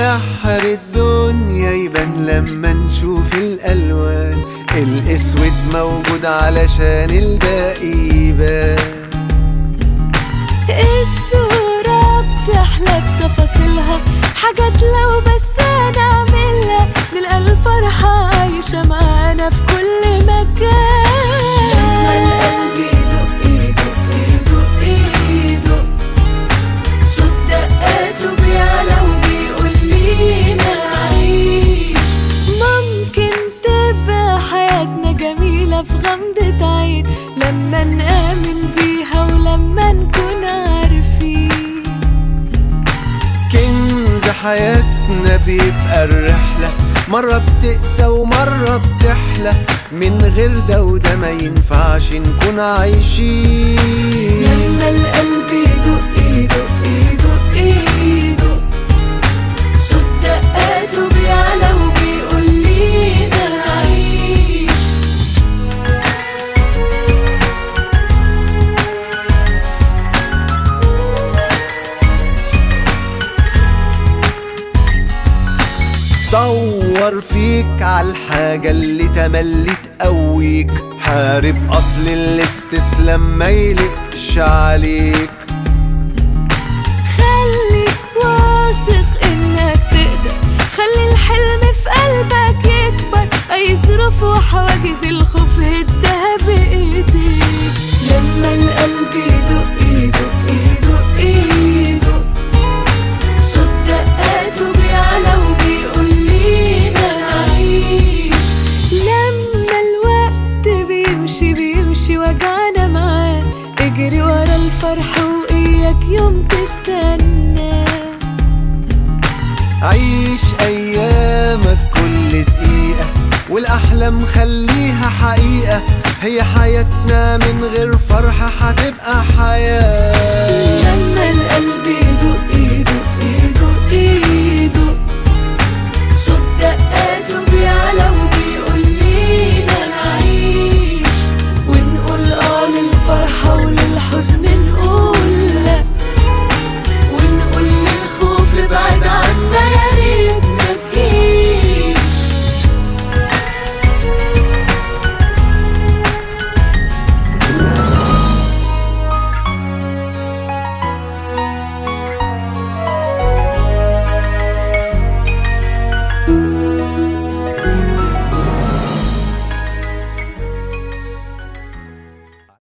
سحر الدنيا يبان لما نشوف الألوان الأسود موجود علشان الباقي يبان الصورة بتحلى بتفاصيلها حاجات لو بس نعملها نلقى الفرحة عايشة معانا في كل مكان لما القلب يدق يدق يدق يدق صوت دقاته بيعلى وبيقول لينا عيش ممكن تبقى حياتنا جميلة في غمضة عين لما نآمن بيها ولما نكون عارفين كنز حياتنا بيبقى الرحلة مرة بتقسى ومرة بتحلى من غير ده وده ما ينفعش نكون عايشين لما القلب يدق يدق يدق يدق صوت دقاته بيعلى وبيقول لينا عيش دور فيك عالحاجة اللي تملي تقويك حارب أصل الاستسلام ما يلقش عليك خليك واثق انك تقدر خلي الحلم في قلبك يكبر اي ظروف وحواجز الخوف هدها بايديك لما القلب يدق يدق يدق يدق صوت دقاته بيعلى وبيقول لينا عيش لما الوقت بيمشي بيمشي وجعنا معاه اجري ورا الفرح واياك يوم تستنى عيش أيامك كل دقيقة والأحلام خليها حقيقة هي حياتنا من غير فرحة هتبقى حياة لما القلب